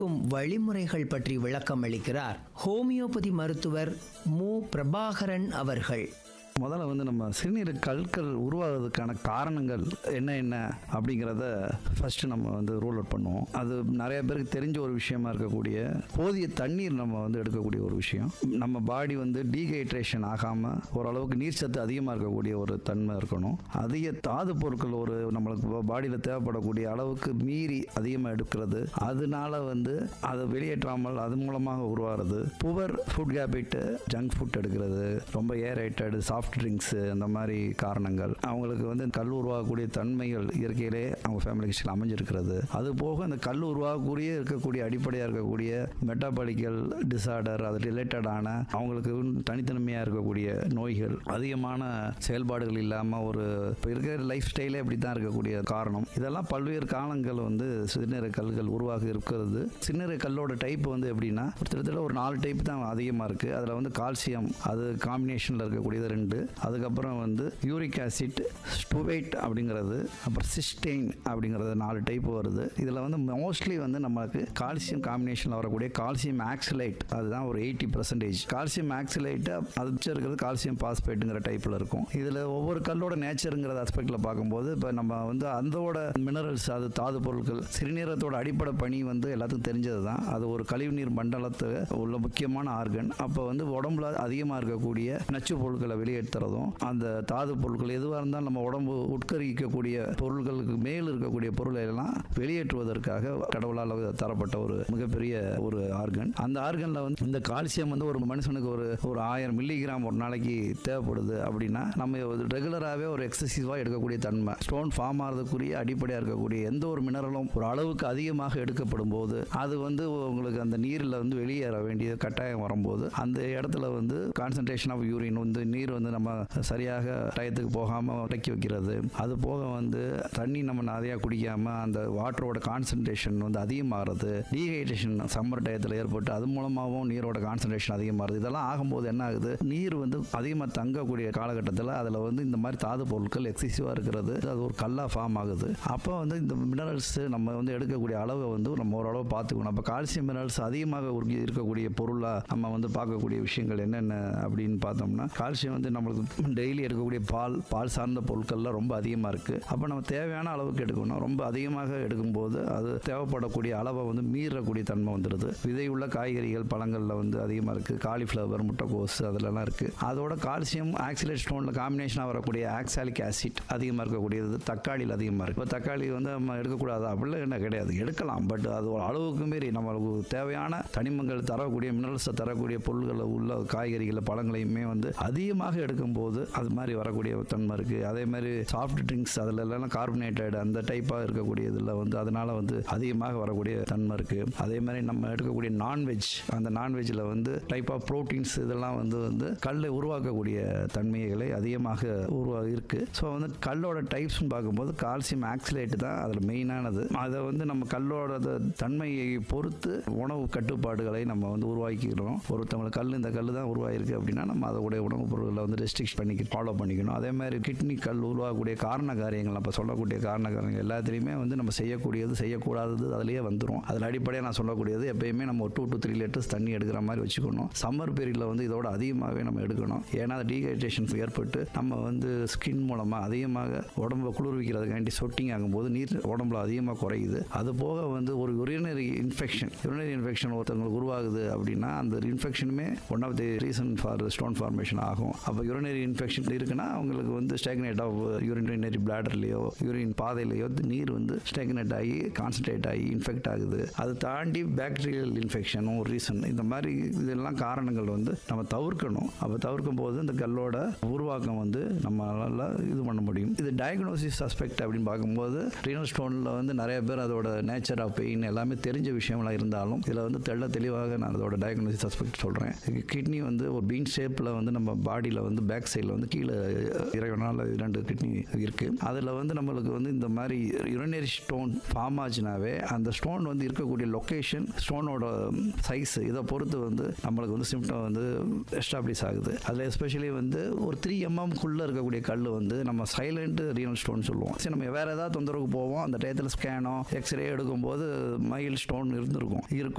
வழிமுறைகள் பற்றி விளக்கம் அளிக்கிறார் ஹோமியோபதி மருத்துவர் மு பிரபாகரன் அவர்கள் முதல்ல வந்து நம்ம சிறுநீர் கற்கள் உருவாகிறதுக்கான காரணங்கள் என்ன என்ன அப்படிங்கிறத ஃபர்ஸ்ட் நம்ம வந்து ரூல் அவுட் பண்ணுவோம் அது நிறைய பேருக்கு தெரிஞ்ச ஒரு விஷயமா இருக்கக்கூடிய போதிய தண்ணீர் நம்ம வந்து எடுக்கக்கூடிய ஒரு விஷயம் நம்ம பாடி வந்து டீஹைட்ரேஷன் ஆகாமல் ஓரளவுக்கு நீர் சத்து அதிகமாக இருக்கக்கூடிய ஒரு தன்மை இருக்கணும் அதிக தாது பொருட்கள் ஒரு நம்மளுக்கு பாடியில் தேவைப்படக்கூடிய அளவுக்கு மீறி அதிகமாக எடுக்கிறது அதனால வந்து அதை வெளியேற்றாமல் அது மூலமாக உருவாகிறது poor food habit junk food எடுக்கிறது ரொம்ப ஏரைட்டட் சாஃப்ட் ட்ரிங்க்ஸு அந்த மாதிரி காரணங்கள் அவங்களுக்கு வந்து கல் உருவாகக்கூடிய தன்மைகள் இயற்கையிலே அவங்க ஃபேமிலி ஹிஸ்டரியில் அமைஞ்சிருக்கிறது அது போக அந்த கல் உருவாகக்கூடிய இருக்கக்கூடிய அடிப்படையாக இருக்கக்கூடிய மெட்டாபாலிக்கல் டிசார்டர் அது ரிலேட்டடான அவங்களுக்கு தனித்தன்மையாக இருக்கக்கூடிய நோய்கள் அதிகமான செயல்பாடுகள் இல்லாமல் ஒரு இப்போ இருக்கிற லைஃப் ஸ்டைலே அப்படி தான் இருக்கக்கூடிய காரணம் இதெல்லாம் பல்வேறு காலங்கள் வந்து சிறுநீரக கல்கள் உருவாக இருக்கிறது சிறுநீரக கல்லோட டைப் வந்து எப்படின்னா கிட்டத்தட்ட ஒரு நாலு டைப் தான் அதிகமாக இருக்குது அதில் வந்து கால்சியம் அது காம்பினேஷனில் இருக்கக்கூடியது ரெண்டு அதுக்கப்புறம் வந்து யூரிக் ஆசிட் ஸ்டுவைட் அப்படிங்கிறது அப்புறம் சிஸ்டெயின் அப்படிங்கிறது நாலு டைப் வருது இதில் வந்து மோஸ்ட்லி வந்து நமக்கு கால்சியம் காம்பினேஷனில் வரக்கூடிய கால்சியம் ஆக்சிலைட் அதுதான் ஒரு எயிட்டி பர்சன்டேஜ் கால்சியம் ஆக்சிலைட்டு அது மிச்சம் இருக்கிறது கால்சியம் பாஸ்பேட்டுங்கிற டைப்பில் இருக்கும் இதில் ஒவ்வொரு கல்லோட நேச்சருங்கிற அஸ்பெக்டில் பார்க்கும்போது இப்போ நம்ம வந்து அதோட மினரல்ஸ் அது தாது பொருட்கள் சிறுநீரகத்தோட அடிப்படை பணி வந்து எல்லாத்துக்கும் தெரிஞ்சது தான் அது ஒரு கழிவுநீர் மண்டலத்தில் உள்ள முக்கியமான ஆர்கன் அப்போ வந்து உடம்புல அதிகமாக இருக்கக்கூடிய நச்சு பொருட்களை வெளியேற்றுறதும் அந்த தாது பொருட்கள் எதுவாக இருந்தாலும் நம்ம உடம்பு உட்கரிக்கக்கூடிய பொருட்களுக்கு மேல் இருக்கக்கூடிய பொருளை எல்லாம் வெளியேற்றுவதற்காக கடவுளால் தரப்பட்ட ஒரு மிகப்பெரிய ஒரு ஆர்கன் அந்த ஆர்கனில் வந்து இந்த கால்சியம் வந்து ஒரு மனுஷனுக்கு ஒரு ஒரு ஆயிரம் மில்லிகிராம் ஒரு நாளைக்கு தேவைப்படுது அப்படின்னா நம்ம ரெகுலராகவே ஒரு எக்ஸசிவாக எடுக்கக்கூடிய தன்மை ஸ்டோன் ஃபார்ம் ஆகிறதுக்குரிய அடிப்படையாக இருக்கக்கூடிய எந்த ஒரு மினரலும் ஒரு அளவுக்கு அதிகமாக எடுக்கப்படும் போது அது வந்து உங்களுக்கு அந்த நீரில் வந்து வெளியேற வேண்டிய கட்டாயம் வரும்போது அந்த இடத்துல வந்து கான்சன்ட்ரேஷன் ஆஃப் யூரின் வந்து நீர் வந்து நம்ம சரியாக டயத்துக்கு போகாமல் அடக்கி வைக்கிறது அது போக வந்து தண்ணி நம்ம நிறையா குடிக்காமல் அந்த வாட்டரோட கான்சன்ட்ரேஷன் வந்து அதிகமாகிறது டீஹைட்ரேஷன் சம்மர் டயத்தில் ஏற்பட்டு அது மூலமாகவும் நீரோட கான்சன்ட்ரேஷன் அதிகமாகுது இதெல்லாம் ஆகும்போது என்ன ஆகுது நீர் வந்து அதிகமாக தங்கக்கூடிய காலகட்டத்தில் அதில் வந்து இந்த மாதிரி தாது பொருட்கள் எக்ஸசிவாக இருக்கிறது அது ஒரு கல்லாக ஃபார்ம் ஆகுது அப்போ வந்து இந்த மினரல்ஸ் நம்ம வந்து எடுக்கக்கூடிய அளவை வந்து நம்ம ஓரளவு பார்த்துக்கணும் அப்போ கால்சியம் மினரல்ஸ் அதிகமாக உருகி இருக்கக்கூடிய பொருளாக நம்ம வந்து பார்க்கக்கூடிய விஷயங்கள் என்னென்ன அப்படின்னு பார்த்தோம்னா கால்சியம் வந்து நம்மளுக்கு டெய்லி எடுக்கக்கூடிய பால் பால் சார்ந்த பொருட்கள்லாம் ரொம்ப அதிகமாக இருக்குது அப்போ நம்ம தேவையான அளவுக்கு எடுக்கணும் ரொம்ப அதிகமாக எடுக்கும்போது அது தேவைப்படக்கூடிய அளவை வந்து மீறக்கூடிய தன்மை வந்துடுது விதை உள்ள காய்கறிகள் பழங்களில் வந்து அதிகமாக இருக்குது காலிஃப்ளவர் முட்டைக்கோஸ் அதிலலாம் இருக்குது அதோட கால்சியம் ஆக்சிலேட் ஸ்டோனில் காம்பினேஷனாக வரக்கூடிய ஆக்சாலிக் ஆசிட் அதிகமாக இருக்கக்கூடியது தக்காளியில் அதிகமாக இருக்குது இப்போ தக்காளி வந்து நம்ம எடுக்கக்கூடாது அப்படிலாம் என்ன கிடையாது எடுக்கலாம் பட் அது ஒரு அளவுக்கு மீறி நம்மளுக்கு தேவையான தனிமங்கள் தரக்கூடிய மினரல்ஸை தரக்கூடிய பொருள்களை உள்ள காய்கறிகளை பழங்களையுமே வந்து அதிகமாக எடுக்கும்போது அது மாதிரி வரக்கூடிய தன்மை இருக்குது அதே மாதிரி சாஃப்ட் ட்ரிங்க்ஸ் அதில் எல்லாம் கார்பனேட்டட் அந்த டைப்பாக இருக்கக்கூடிய இதில் வந்து அதனால வந்து அதிகமாக வரக்கூடிய தன்மை இருக்குது அதே மாதிரி நம்ம எடுக்கக்கூடிய நான்வெஜ் அந்த நான்வெஜ்ஜில் வந்து டைப் ஆஃப் ப்ரோட்டீன்ஸ் இதெல்லாம் வந்து வந்து கல்லை உருவாக்கக்கூடிய தன்மைகளை அதிகமாக உருவா இருக்குது ஸோ வந்து கல்லோட டைப்ஸ்னு பார்க்கும்போது கால்சியம் ஆக்சிலேட் தான் அதில் மெயினானது அதை வந்து நம்ம கல்லோட த- தன்மையை பொறுத்து உணவு கட்டுப்பாடுகளை நம்ம வந்து உருவாக்கிக்கிறோம் ஒருத்தவங்களுக்கு கல் இந்த கல் தான் உருவாயிருக்கு அப்படின்னா நம்ம அதோடைய உணவுப் பொருட்களை வந்து ரெஸ்ட்ரிக்ட் பண்ணிக்க ஃபாலோ பண்ணிக்கணும் அதே மாதிரி கிட்னி கல் உருவாகக்கூடிய காரண காரியங்கள் நம்ம சொல்லக்கூடிய காரண காரியங்கள் எல்லாத்துலேயுமே வந்து நம்ம செய்யக்கூடியது செய்யக்கூடாதது அதுலேயே வந்துடும் அதில் அடிப்படையாக நான் சொல்லக்கூடியது எப்பயுமே நம்ம ஒரு டூ டு த்ரீ லிட்டர்ஸ் தண்ணி எடுக்கிற மாதிரி வச்சுக்கணும் சம்மர் பீரியடில் வந்து இதோட அதிகமாகவே நம்ம எடுக்கணும் ஏன்னா அது டீஹைட்ரேஷன் ஏற்பட்டு நம்ம வந்து ஸ்கின் மூலமாக அதிகமாக உடம்பை குளிர்விக்கிறதுக்காண்டி சொட்டிங் ஆகும்போது நீர் உடம்புல அதிகமாக குறையுது அது போக வந்து ஒரு யுரினரி இன்ஃபெக்ஷன் யுரினரி இன்ஃபெக்ஷன் ஒருத்தவங்களுக்கு உருவாகுது அப்படின்னா அந்த இன்ஃபெக்ஷனுமே one of the reason for stone formation ஆகும் அப்போ யுரினரி இன்ஃபெக்ஷன் இருக்குன்னா அவங்களுக்கு வந்து ஸ்டாக்னேட் ஆஃப் யூரினரி பிளாடர்லையோ யூரின் பாதையிலையோ நீர் வந்து ஸ்டாக்னேட் ஆகி கான்சன்ட்ரேட் ஆகி இன்ஃபெக்ட் ஆகுது அது தாண்டி பாக்டீரியல் இன்ஃபெக்ஷனும் ஒரு ரீசன் இந்த மாதிரி இதெல்லாம் காரணங்கள் வந்து நம்ம தவிர்க்கணும் அப்போ தவிர்க்கும் போது இந்த கல்லோட உருவாக்கம் வந்து நம்மளால இது பண்ண முடியும் இது டயக்னோசிஸ் அஸ்பெக்ட் அப்படின்னு பார்க்கும்போது ரீனல் ஸ்டோனில் வந்து நிறைய பேர் அதோட நேச்சர் ஆஃப் பெயின் எல்லாமே தெரிஞ்ச விஷயங்களா இருந்தாலும் இதில் வந்து தெள்ள தெளிவாக நான் அதோட டயக்னோசிஸ் அஸ்பெக்ட் சொல்கிறேன் கிட்னி வந்து ஒரு பீன் ஷேப்பில் வந்து நம்ம பாடியில் வந்து வந்து பேக் சைடில் வந்து கீழே இறைவனால் இரண்டு கிட்னி இருக்குது அதில் வந்து நம்மளுக்கு வந்து இந்த மாதிரி யுரினரி ஸ்டோன் ஃபார்ம் ஆச்சுனாவே அந்த ஸ்டோன் வந்து இருக்கக்கூடிய லொக்கேஷன் ஸ்டோனோட சைஸ் இதை பொறுத்து வந்து நம்மளுக்கு வந்து சிம்டம் வந்து எஸ்டாப்ளிஷ் ஆகுது அதில் எஸ்பெஷலி வந்து ஒரு த்ரீ எம்எம்குள்ளே இருக்கக்கூடிய கல் வந்து நம்ம சைலண்ட் ரீனல் ஸ்டோன் சொல்லுவோம் சரி நம்ம வேறு ஏதாவது தொந்தரவுக்கு போவோம் அந்த டயத்தில் ஸ்கேனோ எக்ஸ்ரே எடுக்கும்போது மைல் ஸ்டோன் இருந்திருக்கும் இருக்கும்